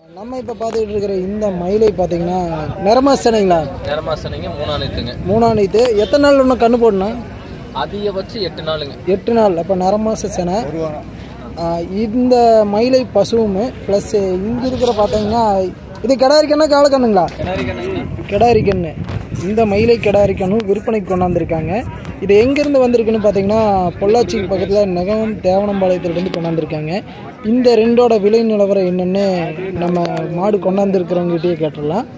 நம்ம இப்போ பார்த்துக்கிட்டு இருக்கிற இந்த மயிலை பார்த்தீங்கன்னா நிறமாசனைங்களா நேரமாசனைங்க மூணாம் நேத்துங்க மூணாம் நீத்து எத்தனை நாள் ஒன்று கண்ணு போடணும் அதிகபட்சம் எட்டு நாளுங்க எட்டு நாள் அப்போ நரமாச செனை ஆ, இந்த மயிலை பசுவும் ப்ளஸ் இங்கே இருக்கிற பார்த்தீங்கன்னா இது கிடாரி கண்ணா கால கண்ணுங்களா கிடாரி கண்ணு இந்த மயிலை கிடாரி கண்ணும் விற்பனைக்கு கொண்டாந்துருக்காங்க இது எங்கேருந்து வந்திருக்குன்னு பார்த்தீங்கன்னா பொள்ளாச்சி பக்கத்தில் நெகமம் தேவனம்பாளையத்துலேருந்து கொண்டாந்துருக்காங்க இந்த ரெண்டோட விலை நிலவரம் என்னென்னு நம்ம மாடு கொண்டாந்துருக்கிறவங்ககிட்டயே கேட்டுடலாம்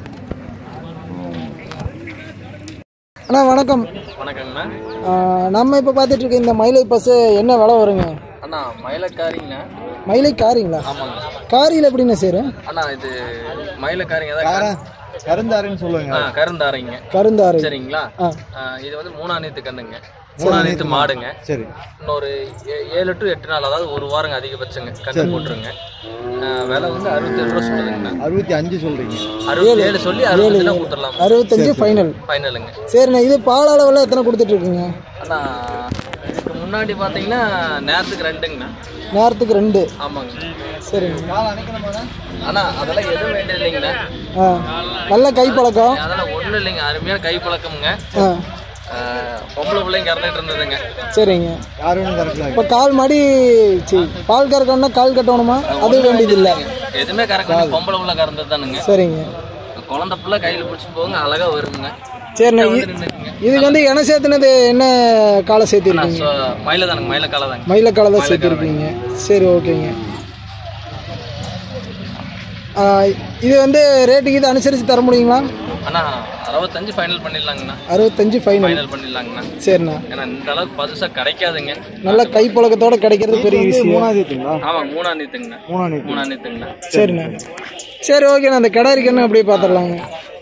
அண்ணா வணக்கம் வணக்கங்கண்ணா ஆ, நம்ம இப்போ பார்த்துட்டு இருக்க இந்த மயிலை பஸ் என்ன விலை வருங்க அண்ணா மயிலக்காரிங்கண்ணா மயிலை காரிங்களா ஆமாங்க காரியில் எப்படிண்ணா சேரும் அண்ணா இது மயிலக்காரிங்க தான் கருந்தாருன்னு சொல்லுவாங்க ஆ கருந்தாரைங்க கருந்தாறு சரிங்களா ஆ ஆ, இது வந்து மூணாம் நேத்து கண்ணுங்க மூணாம் நேத்து மாடுங்க சரி இன்னொரு ஏ- ஏழு டு எட்டு நாள் அதாவது ஒரு வாரங்க அதிகபட்சங்க கண்ணு போட்டுருங்க ஆ, விலை வந்து அறுபத்தேழு ரூபா சொல்லுதுங்கண்ணா அறுபத்தி அஞ்சு சொல்றீங்க அறுபத்தி ஏழு சொல்லி அறுபத்தஞ்சு ரூபா கொடுத்துடலாம் அறுபத்தஞ்சு ஃபைனல் ஃபைனலுங்க சரிண்ணா இது பால் அளவில் எத்தனை கொடுத்துட்டு இருக்குங்க அண்ணா இதுக்கு முன்னாடி பார்த்தீங்கன்னா நேரத்துக்கு ரெண்டுங்கண்ணா நேரத்துக்கு ரெண்டு ஆமாங்க சரிங்க அண்ணா அதெல்லாம் எதுவும் வேண்டியது இல்லைங்கண்ணா ஆ நல்ல கைப்பழக்கம் அதெல்லாம் ஒன்றும் இல்லைங்க அருமையான கை பழக்கமுங்க ஆ ஆஹ் பொம்பளை பிள்ளைங்க இறந்துட்டு இருந்ததுங்க சரிங்க யாரும் ஒன்றும் கரெக்டாக இப்போ கால் மாடி சரி பால் கறக்கணும்னா கால் கட்டணுமா அது வேண்டியதில்லை எதுவுமே கறக்க பொம்பளை பிள்ளை கறந்தது தானுங்க சரிங்க குழந்தை பிள்ளை கையில் பிடிச்சி போங்க அழகா வருங்க சரிண்ணா இ- இதுக்கு வந்து என சேர்த்துனது என்ன காலை சேர்த்திருக்கீங்க ஸோ மயில தானுங்க மயில காலை தாங்க மயிலக்காலை தான் சேர்த்திருக்கீங்க சரி ஓகேங்க ஆ, இது வந்து ரேட்டுக்கு இது அனுசரித்து தர முடியுங்களா அண்ணா அறுபத்தஞ்சு ஃபைனல் பண்ணிடலாங்கண்ணா அறுபத்தஞ்சு ஃபைனல் ஃபைனல் பண்ணிடலாங்கண்ணா சரிண்ணா ஏன்னா இந்த அளவுக்கு பதுசா கிடைக்காதுங்க நல்ல கைப்பழக்கத்தோட கிடைக்கிறது பெரிய விஷயம் மூணாவதுங்களா ஆமாம் மூணாம் நீத்துங்கண்ணா மூணாம் நேத்து மூணாம் நீத்துங்கண்ணா சரிண்ணா சரி ஓகேண்ணா அந்த கிடாரி கண்ணு அப்படியே பார்த்துடலாங்க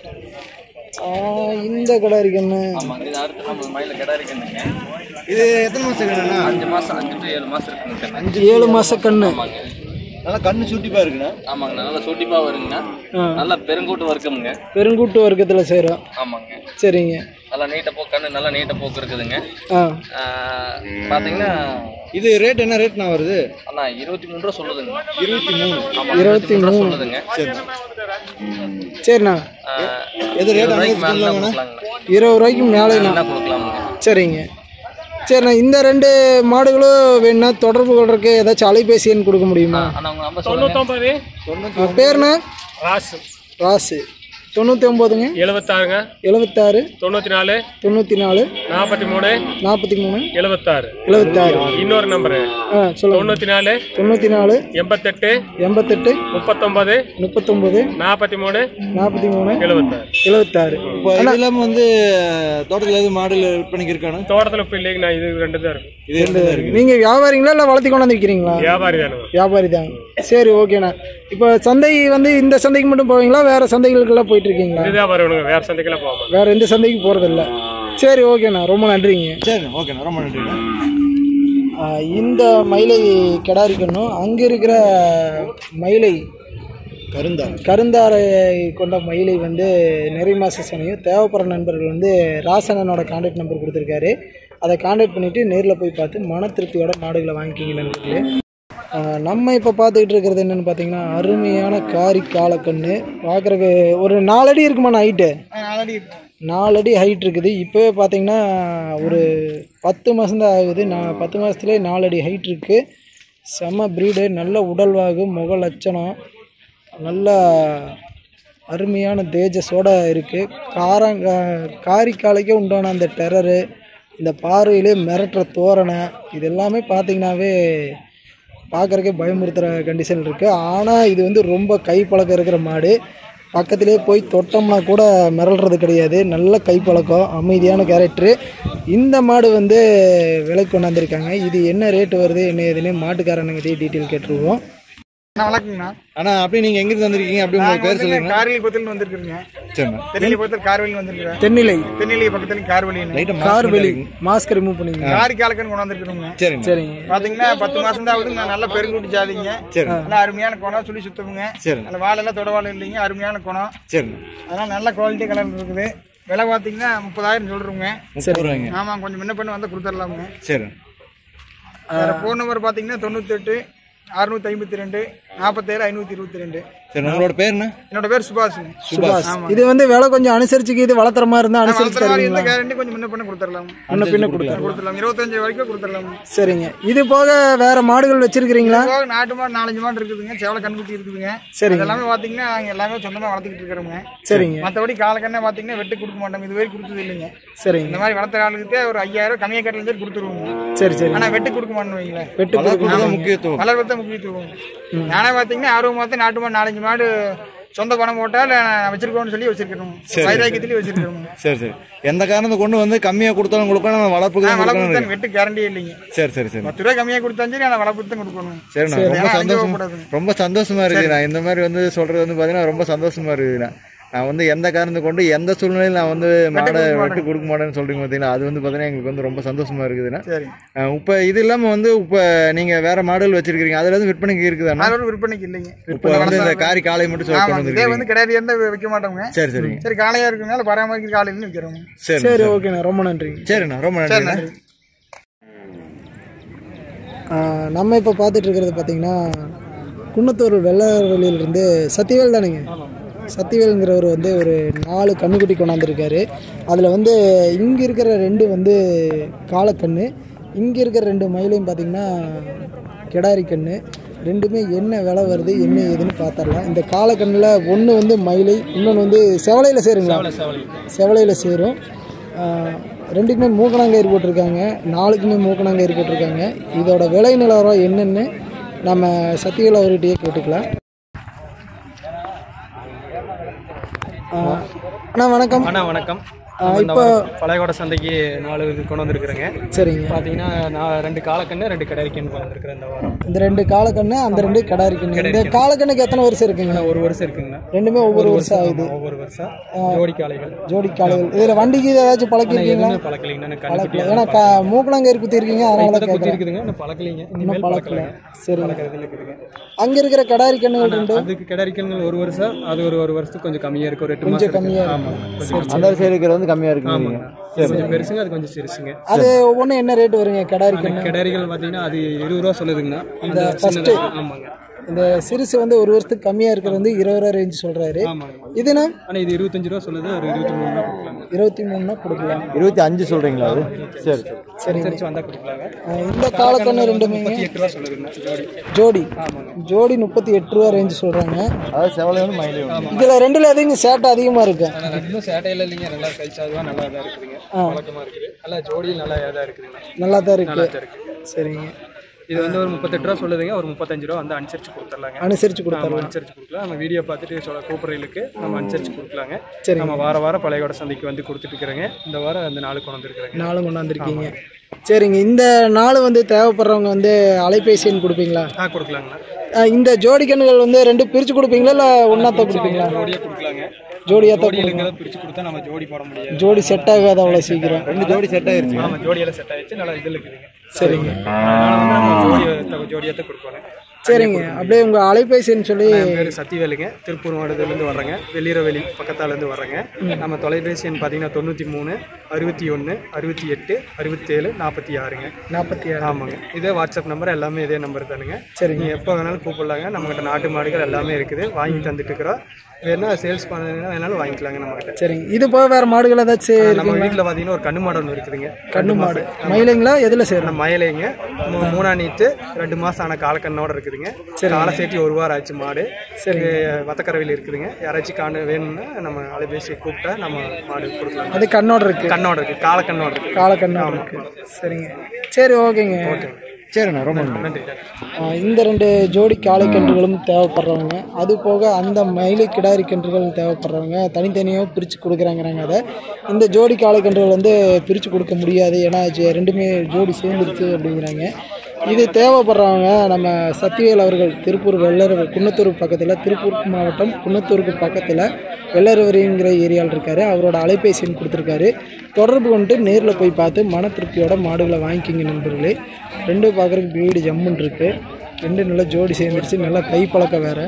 ஆ, இந்த கிடாரி கண்ணு ஆமாங்க இது அடுத்து நம்ம மயில கிடாரிக்கணுங்க இது எத்தனை மாசம் கண்ணா அஞ்சு மாசம் அஞ்சு டு ஏழு மாசம் இருக்குங்க கண்ணு. அஞ்சு ஏழு மாச கண்ணு ஆமாங்க நல்லா கண்ணு சுட்டிப்பா இருக்குண்ணா ஆமாங்க நல்லா சூட்டிப்பா வருங்கண்ணா ஆ. நல்லா பெருங்கூட்டு வர்க்கமுங்க பெருங்கூட்டு வர்க்கத்தில் சேரும் ஆமாங்க சரிங்க நல்லா நீட்ட போக்கு கண்ணு நல்லா நீட்ட போக்கு இருக்குதுங்க ஆ ஆஹ் பார்த்தீங்கன்னா இது ரேட் என்ன ரேட்ண்ணா வருது அண்ணா இருபத்தி மூணு ரூபா சொல்லுதுங்க இருபத்தி மூணு ஆமா இருபத்தி மூணு ரூபா சொல்லுதுங்க சரிண்ணா ஆஹ் எது ரேட் இருபது ரூபாய்க்கு மேலே கொடுக்கலாங்கண்ணா இருபது ரூபாய்க்கு மேலேண்ணா என்ன கொடுக்கலாமுங்க சரிங்க சரிண்ணா இந்த ரெண்டு மாடுகளும் வேணும்னா தொடர்பு கொள்றதுக்கு ஏதாச்சும் அலைபேசி எண் கொடுக்க முடியுமா அண்ணா உங்க நம்பர் சொல்லுங்க ஆ, பேருண்ணா ராசு ராசு தொண்ணூற்றி ஒம்போதுங்க எழுபத்தாறுங்க எழுபத்தாறு தொண்ணூற்றி நாலு தொண்ணூற்றி நாலு நாற்பத்தி மூணு நாற்பத்தி மூணு எழுபத்தாறு எழுபத்தாறு இன்னொரு நம்பரு ஆ சொல்லுங்கள் தொண்ணூற்றி நாலு தொண்ணூற்றி நாலு எண்பத்தெட்டு எண்பத்தெட்டு முப்பத்தொன்பது முப்பத்தொம்போது நாற்பத்தி மூணு நாற்பத்தி மூணு எழுபத்தாறு எழுபத்தாறு இப்போ இது இல்லாமல் வந்து தோட்டத்தில் எதுவும் மாடல் விற்பனைக்கு இருக்காண்ணா தோட்டத்தில் இப்போ இல்லைங்க நான் இது ரெண்டு தான் இருக்கு இது ரெண்டு தான் இருக்கு நீங்கள் வியாபாரிங்களா இல்லை வளர்த்தி கொண்டாந்து விற்கிறீங்களா வியாபாரி தானுங்க வியாபாரி தாங்க சரி ஓகேண்ணா இப்போ சந்தை வந்து இந்த சந்தைக்கு மட்டும் போவீங்களா வேறு சந்தைகளுக்கெல்லாம் போயிட்டு இருக்கீங்களா இதுதான் வருவனுங்க வேற சந்தைக்கெல்லாம் போகாம வேற எந்த சந்தைக்கு போகிறதில்ல சரி ஓகேண்ணா ரொம்ப நன்றிங்க சரி ஓகேண்ணா ரொம்ப நன்றிண்ணா ஆ, இந்த மயிலை கிடாரி கண்ணும் அங்கே இருக்கிற மயிலை கருந்தா கருந்தாரை கொண்ட மயிலை வந்து நிறைய மாத சமயம் தேவைப்படுற நண்பர்கள் வந்து ராசனனோட கான்டாக்ட் நம்பர் கொடுத்துருக்காரு அதை கான்டாக்ட் பண்ணிவிட்டு நேரில் போய் பார்த்து மன திருப்தியோட மாடுகளை வாங்கிக்கிங்க நண்பர்களே ஆ, நம்ம இப்போ பார்த்துக்கிட்டு இருக்கிறது என்னென்னு பார்த்தீங்கன்னா அருமையான காரி காலக்கண்ணு பார்க்குறக்கு ஒரு நாலடி இருக்குமாண்ணா ஹைட்டு நாலடி ஹைட் இருக்குது இப்போவே பார்த்தீங்கன்னா ஒரு பத்து மாதம் தான் ஆகுது நான் பத்து மாதத்துலேயே நாலடி ஹைட் இருக்குது செம்ம ப்ரீடு நல்ல உடல்வாகு முக லட்சணம் நல்ல அருமையான தேஜஸோட இருக்குது காரங்க காரிக்காலைக்கே உண்டான அந்த டெரரு இந்த பார்வையிலே மிரட்டுற தோரணை இது எல்லாமே பார்த்தீங்கன்னாவே பார்க்குறக்கே பயமுறுத்துகிற கண்டிஷன் இருக்குது ஆனால் இது வந்து ரொம்ப கை பழக்கம் இருக்கிற மாடு பக்கத்திலே போய் தொட்டோம்னா கூட மிரள்றது கிடையாது நல்ல கைப்பழக்கம் அமைதியான கேரக்டரு இந்த மாடு வந்து விலைக்கு கொண்டாந்துருக்காங்க இது என்ன ரேட்டு வருது என்ன ஏதுன்னு மாட்டுக்காரனுங்கிட்டே டீட்டெயில் கேட்டுருவோம் வணக்கங்கண்ணா அண்ணா அப்படியே நீங்கள் எங்கிருந்து வந்திருக்கீங்க அப்படி உங்களுக்கு பேர் சொல்லுங்க கார்வெளி வந்துருக்குறீங்க சரிண்ணா தென்னிலை பக்கத்தில் கார்வெளி வந்திருக்கிறேன் தென்னிலை தென்னிலை பக்கத்தில் கார்வெளி லைட்டாக கார்வெளி மாஸ்க் ரிமூவ் பண்ணிங்க காரி காலக்கன் கொண்டு வந்திருக்கிறோங்க சரிண்ணா சரிங்க பாத்தீங்கன்னா பத்து மாசம் தான் ஆகுது நான் நல்ல பெருங்கூட்டி ஜாதிங்க சரி நல்லா அருமையான குணம் சொல்லி சுத்தமுங்க சரி நல்ல வாழெல்லாம் தொடவாழை இல்லைங்க அருமையான குணம் சரிண்ணா அதெல்லாம் நல்ல குவாலிட்டி கலர் இருக்குது விலை பார்த்தீங்கன்னா முப்பதாயிரம் சொல்றோங்க முப்பது ரூபாய்ங்க ஆமாம் கொஞ்சம் முன்ன பண்ணி வந்து கொடுத்துடலாமுங்க சரி வேற ஃபோன் நம்பர் பார்த்தீங்கன்னா தொண்ணூத்தெட்டு அறுநூத்தி ஐம்பத்தி ரெண்டு நாற்பத்தேழு ஐநூற்றி இருபத்தி ரெண்டு சரி நம்மளோட பேர் என்ன என்னோட பேர் சுபாஷுங்க சுபாஷ் இது வந்து விலை கொஞ்சம் அனுசரிச்சுக்கு இது வளர்த்துற மாதிரி இருந்தால் அனுசரிச்சு வளர்த்த மாதிரி தருவீங்களா எந்த கேரண்டி கொஞ்சம் முன்ன பண்ண கொடுத்துடலாம் முன்ன பின்ன கொடுத்தா கொடுத்துடலாம் இருபத்தஞ்சு வரைக்கும் கொடுத்துடலாம் சரிங்க இது போக வேற மாடுகள் வச்சிருக்கிறீங்களா போக நாட்டு மாடு நாலஞ்சு மாடு இருக்குதுங்க சேவலை கண்குட்டி இருக்குதுங்க சரிங்க. அது எல்லாமே பார்த்தீங்கன்னா நாங்கள் எல்லாமே சொந்தமாக வளர்த்துக்கிட்டு இருக்கிறோங்க சரிங்க மற்றபடி காலக்கண்ணே பார்த்தீங்கன்னா வெட்டு கொடுக்க மாட்டோம் இது வரைக்கும் கொடுத்தது இல்லைங்க சரிங்க இந்த மாதிரி வளர்த்த ஆளுக்கு ஒரு ஐயாயிரம் கம்மியாக கட்டல சரி கொடுத்துருவோங்க சரி சரி ஆனால் வெட்டு கொடுக்க மாட்டோம் வைங்களேன் வெட்டு வளர்ப்புக்கு தான் முக்கியத்துவம் வளர்ப்பு தான் முக்கியத்துவம் நானே பார்த்தீங்கன்னா ஆர்வம் பார்த்து நாட்டு மாடு நாலஞ்சு மாடு சொந்த பணம் போட்டால் நான் வச்சிருக்கோம்னு சொல்லி வச்சிருக்கணும் வைராக்கியத்திலேயே வச்சிருக்கணும் சரி சரி எந்த காரணத்தை கொண்டு வந்து கம்மியாக கொடுத்தாலும் கொடுக்கணும் நம்ம வளர்ப்புக்கு தான் நான் வளர்ப்பு கொடுக்கணும் தான் வெட்டு கேரண்டியே இல்லைங்க சரி சரி சரி பத்து ரூபாய் கம்மியாக கொடுத்தாலும் சரி நான் வளர்ப்பு தான் கொடுக்கணும் சரிண்ணா ரொம்ப ஏன்னா அங்கே சந்தோஷம் போகக்கூடாதுங்க. ரொம்ப சந்தோஷமா இருக்குண்ணா இந்த மாதிரி வந்து சொல்றது வந்து பாத்தீங்கன்னா ரொம்ப சந்தோஷமா இருக்குதுண்ணா நான் வந்து எந்த காரணத்தை கொண்டு எந்த சூழ்நிலையில் நான் வந்து மாடை வெட்டு கொடுக்க மாட்டேன்னு சொல்றீங்க பார்த்தீங்களா அது வந்து பார்த்தீங்கன்னா எங்களுக்கு வந்து ரொம்ப சந்தோஷமா இருக்குதுண்ணா சரி அஹ் இப்போ இது இல்லாமல் வந்து இப்போ நீங்க வேற மாடல் வச்சிருக்கீங்க அதுல இருந்து விற்பனைக்கு இருக்குதாண்ணா அதோட விற்பனைக்கு இல்லைங்க இப்போ வந்து இந்த காரி காலை மட்டும் சொல்லி கொண்டு ஆமாங்க இதே வந்துருக்கீங்க வந்து கிடையாது இருந்தால் வைக்க மாட்டோங்க சரி சரிங்க சரி காளையா இருக்கனால பராமரிக்கிற காலையில விற்கிறோம் சரி சரி ஓகேண்ணா ரொம்ப நன்றிங்க சரிண்ணா ரொம்ப நன்றிண்ணா ஆஹ் நம்ம இப்போ பார்த்துட்டு இருக்கிறது பார்த்தீங்கன்னா குன்னத்தூர் வெள்ளவெளியிலிருந்து சத்திவேல் தானுங்க சத்திவேலுங்கிறவர் வந்து ஒரு நாலு கண்ணுக்குட்டி கொண்டாந்துருக்காரு அதில் வந்து இங்கே இருக்கிற ரெண்டு வந்து காலக்கண்ணு இங்கே இருக்கிற ரெண்டு மயிலையும் பார்த்தீங்கன்னா கிடாரி கண்ணு ரெண்டுமே என்ன விலை வருது என்ன ஏதுன்னு பார்த்துடலாம் இந்த காலக்கண்ணில் ஒன்று வந்து மயிலை இன்னொன்று வந்து செவலையில் சேருங்களா செவலையில் சேரும் ஆஹ் ரெண்டுக்குமே மூக்கணாங்கயிறு போட்டிருக்காங்க நாலுக்குமே மூக்கணாங்கயிறு போட்டிருக்காங்க இதோட விலை நிலவரம் என்னென்னு நம்ம சத்தியவேல் அவர்கிட்டயே கேட்டுக்கலாம் ஆஹ் அண்ணா வணக்கம் அண்ணா வணக்கம் ஆஹ் இப்போ பழையகோட சந்தைக்கு நாலு இது கொண்டு வந்திருக்கிறேங்க சரிங்க பார்த்தீங்கன்னா நான் ரெண்டு காலக்கண்ணு ரெண்டு கடைக்கன்னு கொண்டு வந்திருக்கிறேன் இந்த வாரம் இந்த ரெண்டு காலக்கண்ணு அந்த ரெண்டு கிடாரி கண்ணு இந்த காலக்கண்ணுக்கு எத்தனை வருஷம் இருக்குங்க ஒரு வருஷம் இருக்குங்கண்ணா ரெண்டுமே ஒவ்வொரு வருஷம் ஆகுது ஒவ்வொரு வருஷம் ஜோடி காளைகள் ஜோடி காலைகள் இதில் வண்டிக்கு இது ஏதாச்சும் பழக்கிருக்கீங்களா எதுவுமே பழக்கலைங்கண்ணா கண்ணுக்குட்டி பழக்கல ஏன்னா கா மூக்கணாங்கயிறு குத்தி இருக்கீங்க அதனால தான் குத்தி கேட்குறேன் இருக்குதுங்க இன்னும் பழக்கலைங்க இனிமேல் இன்னும் பழக்கல பழக்கலைங்க சரிங்க பழக்கிறதுல இருக்குதுங்க அங்கே இருக்கிற கிடாரி கண்ணுகள் ரெண்டு அதுக்கு கிடைக்கணும் ஒரு வருஷம் அது ஒரு ஒரு வருஷத்துக்கு கொஞ்சம் கம்மியா இருக்கு ஒரு எட்டு கொஞ்சம் மாசம் கம்மியா இருக்கு. இருக்கு. ஆமா கொஞ்சம் அந்த சைடு இருக்கிறது வந்து கம்மியா இருக்குங்க இது கொஞ்சம் பெருசுங்க அது கொஞ்சம் சிறுசுங்க அது ஒவ்வொன்றும் என்ன ரேட் வருங்க கிடாரி கண்ணு கிடாரிகள் பார்த்தீங்கன்னா அது இருபது ரூபா சொல்லுதுங்கண்ணா இந்த அந்த first- சின்னது ஆமாங்க இந்த சிறுசு வந்து ஒரு வருஷத்துக்கு கம்மியாக இருக்கிறது வந்து இருபது ரூபா ரேஞ்ச் சொல்கிறாரு ஆமாங்க இதுனா ஆனா இது இருபத்தஞ்சு ரூபா சொல்லுது ஒரு இருபத்தி மூணு ரூபா கொடுக்கலாங்க இருபத்தி மூணுனா கொடுக்கலாம் இருபத்தி அஞ்சு சொல்றீங்களா அது சரி சரி சரிங்க சரிச்சு வந்தா கொடுக்கலாங்க அஹ் இந்த காலக்கண்ணு ரெண்டுமே முப்பத்தி எட்டு ரூபா சொல்லுதுங்கண்ணா ஜோடி ஜோடி ஜோடி முப்பத்தி எட்டு ரூபா ரேஞ்ச் சொல்கிறாங்க அதாவது செவலை வந்து மயிலே வந்து இதில் ரெண்டுல எதுங்க சேட்டை அதிகமாக இருக்கு ஆனா ரெண்டும் சேட்டையில இல்லைங்க நல்லா கழிச்சாதுவா நல்லா தான் இருக்குதுங்க பழக்கமா இருக்குது நல்லா ஜோடி நல்லா இதாக இருக்குதுங்க நல்லா தான் இருக்கு நல்லா தான் இருக்கு சரிங்க இது வந்து ஒரு முப்பத்தெட்டு ரூபா சொல்லுதுங்க ஒரு முப்பத்தஞ்சு ரூபா வந்து அனுசரிச்சு கொடுத்துர்லாங்க அனுசரித்து நம்ம கொடுத்துடலாம் அனுசரிச்சு கொடுக்கலாம் நம்ம வீடியோ பார்த்துட்டு சொல்ல கூப்பிட்றதுக்கு நம்ம அனுசரிச்சு கொடுக்கலாங்க சரிங்க. நம்ம வார வாரம் பழையகோட சந்தைக்கு வந்து கொடுத்துட்டு இருக்கிறேங்க இந்த வாரம் அந்த நாள் கொண்டு வந்துருக்குறேங்க நாளும் கொண்டாந்துருக்கீங்க சரிங்க இந்த நாள் வந்து தேவைப்படுறவங்க வந்து அலைபேசி எண் கொடுப்பீங்களா ஆ கொடுக்கலாங்கண்ணா அஹ் இந்த ஜோடி கண்ணுகள் வந்து ரெண்டு பிரித்து கொடுப்பீங்களா இல்லை ஒன்றாத்தான் கொடுப்பீங்களா ஜோடியாக கொடுக்கலாங்க ஜோடியாக தான் ஜோடி இருக்கிறத பிரிச்சு கொடுத்தா நம்ம ஜோடி போட முடியாது ஜோடி செட் ஆகாது அவ்வளோ சீக்கிரம் ரெண்டு ஜோடி செட் ஆயிருச்சு ஆமா ஜோடியெல்லாம் செட் ஆயிடுச்சு நல்லா இதில் இருக்குதுங்க சரிங்க அதனால வந்து நம்ம ஜோடி ஜோடியாக கொடுக்கணும் சரிங்க அப்படியே உங்கள் அலைபேசி எண் சொல்லி என் பேர் சத்திவேலுங்க திருப்பூர் மாவட்டத்துலேருந்து வர்றேங்க வெள்ளீரவெளி பக்கத்தாலேருந்து வர்றேங்க நம்ம தொலைபேசி எண் பார்த்தீங்கன்னா தொண்ணூற்றி மூணு அறுபத்தி ஒன்று அறுபத்தி எட்டு அறுபத்தேழு நாற்பத்தி ஆறுங்க நாற்பத்தி ஆறு ஆமாங்க இதே வாட்ஸ்அப் நம்பர் எல்லாமே இதே நம்பர் தானுங்க சரிங்க நீங்கள் எப்போ வேணாலும் கூப்பிடலாங்க நம்மகிட்ட நாட்டு மாடுகள் எல்லாமே இருக்குது வாங்கி தந்துட்டு இருக்கிறோம் வேணா சேல்ஸ் பண்ண வேணாலும் வாங்கிக்கலாங்க நம்மகிட்ட சரிங்க இது போக வேறு மாடுகள் ஏதாச்சும் நம்ம வீட்டில் பார்த்தீங்கன்னா ஒரு கண்ணு மாடு ஒன்று இருக்குதுங்க கண்ணு மாடு மயிலைங்களா எதில் சேரும் நம்ம மயிலைங்க மூ- மூணா நீத்து ரெண்டு மாசம் ஆன காலக்கண்ணோட இருக்குதுங்க காலை சேர்த்தி ஒரு வாரம் ஆச்சு மாடு சரிங்க. இது வத்தக்கரவையில் இருக்குதுங்க யாராச்சும் காண வேணும்னா நம்ம அலைபேசி கூப்பிட்டா நம்ம மாடு கொடுக்கலாம் அது கண்ணோட இருக்கு கண்ணோட இருக்கு காலக்கண்ணோட இருக்கு காலக்கண்ணோட இருக்கு சரிங்க சரி ஓகேங்க சரிண்ணா ரொம்ப நன்றி நன்றி ஆஹ் இந்த ரெண்டு ஜோடி காளை கன்றுகளும் தேவைப்படுறவங்க அது போக அந்த மயிலை கிடாரி கன்றுகள் தேவைப்படுறவங்க தனித்தனியாக பிரித்து கொடுக்குறாங்கிறாங்க அதை இந்த ஜோடி காளை கன்றுகள் வந்து பிரித்து கொடுக்க முடியாது ஏன்னா ஜெ- ரெண்டுமே ஜோடி சேர்ந்துருச்சு அப்படிங்கிறாங்க இது தேவைப்படுறவங்க நம்ம சத்திவேல் அவர்கள் திருப்பூர் வெள்ளர் குன்னத்தூர் பக்கத்தில் திருப்பூர் மாவட்டம் குன்னத்தூருக்கு பக்கத்தில் வெள்ளரவரிங்கிற ஏரியாவில் இருக்கார் அவரோட அலைபேசி எண் கொடுத்துருக்காரு தொடர்பு கொண்டு நேரில் போய் பார்த்து மன திருப்தியோட மாடுகளை வாங்கிக்கிங்க நண்பர்களே ரெண்டும் பார்க்குறதுக்கு வீடு ஜம்முன்னு இருக்கு ரெண்டு நல்லா ஜோடி சேர்ந்துருச்சு நல்லா கை பழக்கம் வேற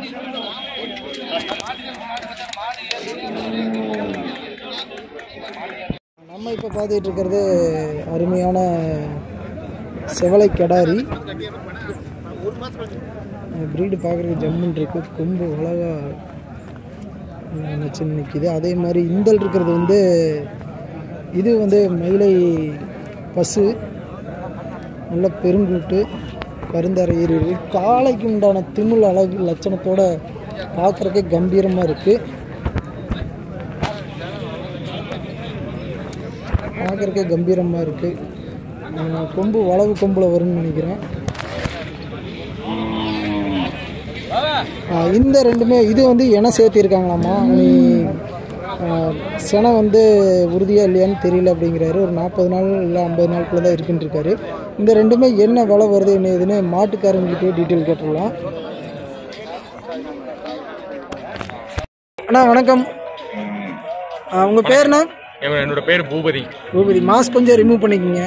நம்ம இப்போ பார்த்துட்டு இருக்கிறது அருமையான செவலை கெடாரி ப்ரீடு பார்க்குறதுக்கு ஜம்முன் இருக்குது கொம்பு அழகா நச்சுன்னு நிற்கிது அதே மாதிரி இந்தல் இருக்கிறது வந்து இது வந்து மயிலை பசு நல்ல பெருங்கூட்டு கருந்தரை ஈறு இருக்கு காளைக்கு உண்டான திமிழ் அழகு லட்சணத்தோட பார்க்குறக்கே கம்பீரமாக இருக்குது பார்க்குறக்கே கம்பீரமாக இருக்குது கொம்பு வளவு கொம்பில் வரும்னு நினைக்கிறேன் ஆ, இந்த ரெண்டுமே இது வந்து இன சேர்த்திருக்காங்களாமா நீ ஆ, செனை வந்து உறுதியாக இல்லையான்னு தெரியல அப்படிங்கிறாரு ஒரு நாற்பது நாள் இல்லை ஐம்பது நாளுக்குள்ள தான் இருக்குன்னு இருக்காரு இந்த ரெண்டுமே என்ன விலை வருது என்ன ஏதுன்னு மாட்டுக்காரங்கிட்டே டீட்டெயில் கேட்டுடலாம் அண்ணா வணக்கம் ஆ, உங்க பேருண்ணா என்னோட பேர் பூபதி பூபதி மாஸ்க் கொஞ்சம் ரிமூவ் பண்ணிக்கோங்க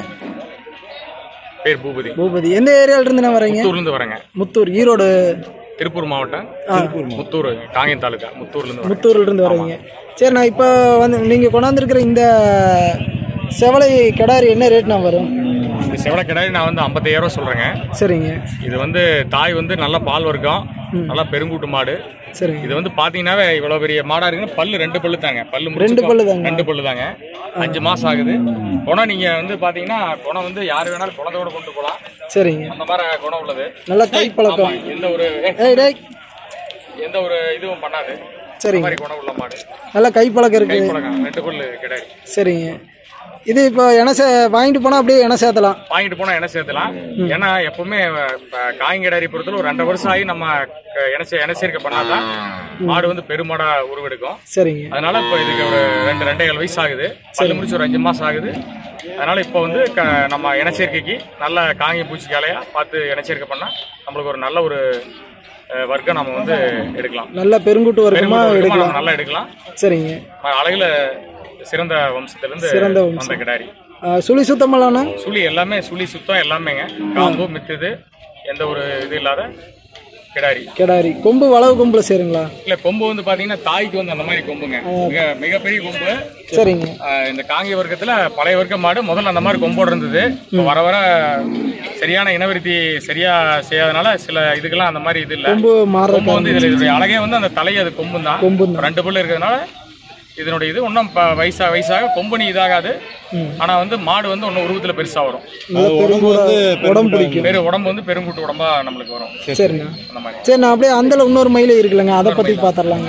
பேர் பூபதி பூபதி எந்த ஏரியால இருந்து நான் வரீங்க முத்தூர்லேருந்து வரேங்க முத்தூர் ஈரோடு திருப்பூர் மாவட்டம் முத்தூர் காங்கேயம் தாலுக்கா முத்தூர்லேருந்து வரேன் முத்தூர்ல இருந்து வரீங்க சரி நான் இப்போ வந்து நீங்கள் கொண்டாந்துருக்கிற இந்த செவலை கிடாரி என்ன ரேட்னா வரும் இந்த செவலக்கிடாரி நான் வந்து ஐம்பத்தாயிரம் ரூபா சொல்கிறேங்க சரிங்க இது வந்து தாய் வந்து நல்ல பால் வர்க்கம் நல்லா பெருங்கூட்டு மாடு சரிங்க இது வந்து பாத்தீங்கன்னாவே இவ்வளவு பெரிய மாடா இருக்குன்னு பல்லு ரெண்டு பல்லு தாங்க பல்லு ரெண்டு முடிச்சுக்கோ. பல்லு தாங்க. ரெண்டு பல்லு தாங்க அஞ்சு மாசம் ஆகுது குணம் நீங்க வந்து பாத்தீங்கன்னா குணம் வந்து யாரு வேணாலும் குழந்தையோட கொண்டு போகலாம் சரிங்க அந்த மாதிரி குணம் உள்ளது நல்ல கை பழக்கம் ஆமா, எந்த ஒரு ஏய் டேய் எந்த ஒரு இதுவும் பண்ணாது அந்த சரிங்க மாதிரி குணம் உள்ள மாடு நல்ல கை பழக்கம் கை இருக்குது பழக்கம் ரெண்டு பல்லு கிடையாது சரிங்க இது இப்போ என சே வாங்கிட்டு போனால் அப்படியே என சேர்த்தலாம் வாங்கிட்டு போனா என்ன சேர்த்தலாம் ஏன்னா எப்பவுமே இப்ப காய்கடாரி பொறுத்தவரை ஒரு ரெண்டரை வருஷம் ஆகி நம்ம இனச்ச இனச்சேர்க்கை பண்ணாதான் மாடு வந்து பெருமாடா உருவெடுக்கும் சரிங்க அதனால இப்போ இதுக்கு ஒரு ரெண்டு ரெண்டே ஏழு வயசு ஆகுது பல்லு முடிச்சு ஒரு அஞ்சு மாசம் ஆகுது அதனால இப்போ வந்து க- நம்ம இனச்சேர்க்கைக்கு நல்ல காங்கி பூச்சி காலையா பார்த்து இனச்சேர்க்கை பண்ணா நம்மளுக்கு ஒரு நல்ல ஒரு அஹ், வர்க்கம் நம்ம வந்து எடுக்கலாம் நல்ல பெருங்குட்டு வர்க்கமாக பெருங்குடி வர்க்கமா எடுக்கலாம் நம்ம நல்லா எடுக்கலாம் சரிங்க அழகுல சிறந்த வம்சத்திலிருந்து சிறந்த வம்சம். வந்த கிடாரி ஆ, சுழி சுத்தமெல்லாம்ண்ணா சுழி எல்லாமே சுழி சுத்தம் எல்லாமேங்க காம்பு மித்துது எந்த ஒரு இது இல்லாத கிடாரி கிடாரி கொம்பு வளவு கொம்புல சேருங்களா இல்ல கொம்பு வந்து பாத்தீங்கன்னா தாய்க்கு வந்து அந்த மாதிரி கொம்புங்க மிக மிகப்பெரிய கொம்பு சரிங்க ஆஹ் இந்த காங்கிய வர்க்கத்துல பழைய வர்க்க மாடு முதல்ல அந்த மாதிரி கொம்போடு இருந்தது இப்போ வர வர சரியான இனவிருத்தி சரியா செய்யாதனால சில இதுக்கெல்லாம் அந்த மாதிரி இது இல்ல கொம்பு மாறுற கொம்பு வந்து இதுல இதோடைய அழகே வந்து அந்த தலை அது கொம்பு தான் கொம்பு தான் ரெண்டு பல்லு இருக்கிறதுனால இதனுடைய இது இன்னும் ப- வயசா வயசாக கொம்பனி இதாகாது ஆனா வந்து மாடு வந்து இன்னும் உருவத்துல பெருசா வரும் நல்ல பெருங்கூட உடம்பு பிடிக்கும் பெரு உடம்பு வந்து பெருங்கூட்டு உடம்பா நம்மளுக்கு வரும் சரிண்ணா அந்த மாதிரி சரி நான் அப்படியே அந்தல இன்னொரு மயில இருக்குல்லங்க அதை பற்றி பார்த்துடலாங்க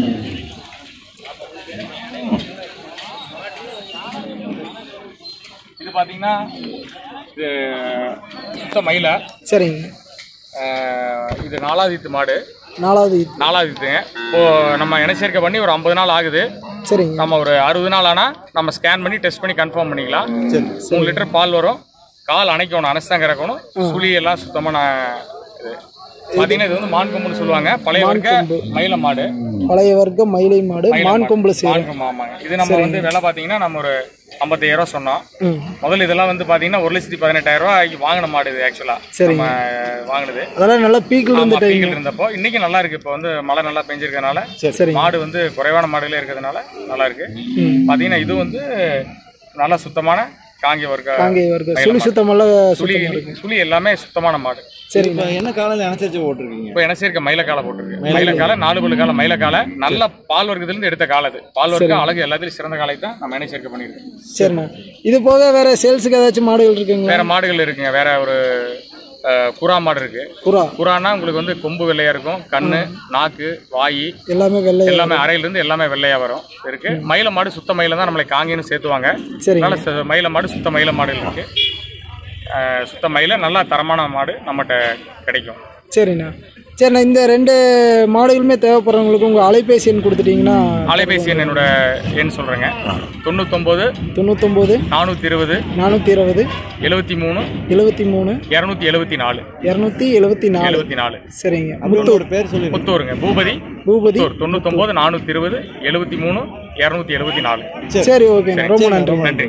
இது பாத்தீங்கன்னா இது சுத்த மயில சரிங்க ஆஹ் இது நாலாதித்து மாடு நாலாவது இது. நாலாதித்துங்க இப்போ நம்ம இனச்சேர்க்கை பண்ணி ஒரு ஐம்பது நாள் ஆகுது சரிங்க நம்ம ஒரு அறுபது நாள் ஆனா நம்ம ஸ்கேன் பண்ணி டெஸ்ட் பண்ணி கன்ஃபார்ம் பண்ணிக்கலாம் சரி மூணு லிட்டர் பால் வரும் கால் அணைக்கணும் அணைச்சு தான் கறக்கணும் சுழி எல்லாம் சுத்தமான இது பாத்தீங்கன்னா இது வந்து மான் கொம்புன்னு சொல்லுவாங்க பழைய வர்க்க மயில மாடு பழைய வர்க்கம் மயிலை மாடு மயில மான் மாடு. கொம்புல சேரும் மான் கொம்பு, ஆமாங்க இது நம்ம வந்து விலை பாத்தீங்கன்னா நம்ம ஒரு ஐம்பத்தாயிரம் ரூபா சொன்னோம் ம் முதல்ல இதெல்லாம் வந்து பாத்தீங்கன்னா ஒரு லட்சத்தி பதினெட்டாயிரம் ரூபாய்க்கு வாங்கின மாடு இது ஆக்சுவலா சரிங்க. நம்ம வாங்கினது அதெல்லாம் நல்லா பீக்கில் ஆமா, இருந்த டைம் பீக்கில் இருந்தப்போ இன்னைக்கு நல்லா இருக்கு இப்போ வந்து மழை நல்லா பெஞ்சிருக்கனால சரிங்க மாடு வந்து குறைவான மாடுகளே இருக்கிறதுனால நல்லா இருக்கு ம் பாத்தீங்கன்னா இது வந்து நல்லா சுத்தமான காங்கி வர்க்க காங்கை வர்க்கம் சுழி சுத்தமெல்லாம் சுழி சுழி எல்லாமே சுத்தமான மாடு சரிங்க என்ன காலையில் அனுசரிச்சு ஓட்டிருக்கீங்க இப்போ என்ன சேர்க்க மயிலக்கால போட்டிருக்கு மயிலக்கால நாலு பல்லு கால மயிலக்கால நல்ல பால் வர்க்கத்துல இருந்து எடுத்த கால அது பால் வர்க்கம் அழகு எல்லாத்துலயும் சிறந்த காலை தான் நம்ம என்ன சேர்க்க பண்ணிருக்கோம் சரிண்ணா இது போக வேற சேல்ஸுக்கு ஏதாச்சும் மாடுகள் இருக்குங்களா வேற மாடுகள் இருக்குங்க வேற ஒரு அஹ், குரா மாடு இருக்கு புறா குரானா உங்களுக்கு வந்து கொம்பு வெள்ளையா இருக்கும் கண்ணு நாக்கு வாய் எல்லாமே வெள்ளை எல்லாமே அறையில இருந்து எல்லாமே வெள்ளையா வரும் இருக்கு மயில மாடு சுத்த மயில தான் நம்மளை காங்கின்னு சேர்த்துவாங்க சரிங்க அதனால ச- மயில மாடு சுத்த மயில மாடு இருக்கு அஹ், சுத்த மயில நல்லா தரமான மாடு நம்மகிட்ட கிடைக்கும் சரிண்ணா சரிண்ணா இந்த ரெண்டு மாடுகளுமே தேவைப்படுறவங்களுக்கு உங்கள் அலைபேசி எண் கொடுத்துட்டீங்கன்னா அலைபேசி எண் என்னோட எண் சொல்றேங்க தொண்ணூத்தொன்பது தொண்ணூத்தொம்பது நானூத்தி இருபது நானூற்றி இருபது எழுபத்தி மூணு எழுபத்தி மூணு இரநூத்தி எழுபத்தி நாலு இரநூத்தி எழுபத்தி நாலு எழுபத்தி நாலு சரிங்க முத்தூர் பேர் சொல்லி புத்தூருங்க பூபதி பூபதி புத்தூர் தொண்ணூத்தொன்பது நானூத்தி இருபது எழுபத்தி மூணு இரநூத்தி எழுபத்தி நாலு சரி ஓகேங்க ரொம்ப நன்றி நன்றி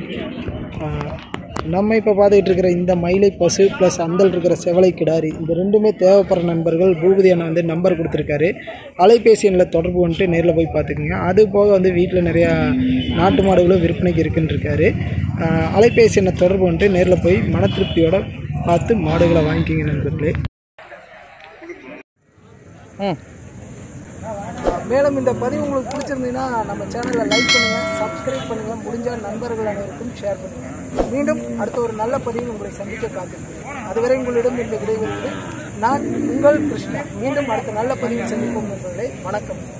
நம்ம இப்போ பார்த்துக்கிட்டு இருக்கிற இந்த மயிலை பசு ப்ளஸ் அந்தல் இருக்கிற செவலை கிடாரி இந்த ரெண்டுமே தேவைப்படுற நண்பர்கள் பூபதி அண்ணன் வந்து நம்பர் கொடுத்துருக்காரு அலைபேசி எண்ணில் தொடர்பு வந்துட்டு நேரில் போய் பார்த்துக்குங்க அது போக வந்து வீட்டில் நிறையா நாட்டு மாடுகளும் விற்பனைக்கு இருக்குன்னு இருக்காரு ஆஹ் அலைபேசி எண்ணை தொடர்பு வந்துட்டு நேரில் போய் மன திருப்தியோட பார்த்து மாடுகளை வாங்கிக்கிங்க நண்பர்களே ம் மேலும் இந்த பதிவு உங்களுக்கு பிடிச்சிருந்தீங்கன்னா நம்ம சேனலை லைக் பண்ணுங்க சப்ஸ்கிரைப் பண்ணுங்க முடிஞ்சால் நண்பர்கள் அனைவருக்கும் ஷேர் பண்ணுங்க மீண்டும் அடுத்த ஒரு நல்ல பதிவில் உங்களை சந்திக்க காத்திருக்கிறேன் அதுவரை உங்களிடம் இந்த விடைபெறுவது நான் உங்கள் கிருஷ்ணா மீண்டும் அடுத்த நல்ல பதிவில் சந்திப்போம் நண்பர்களே வணக்கம்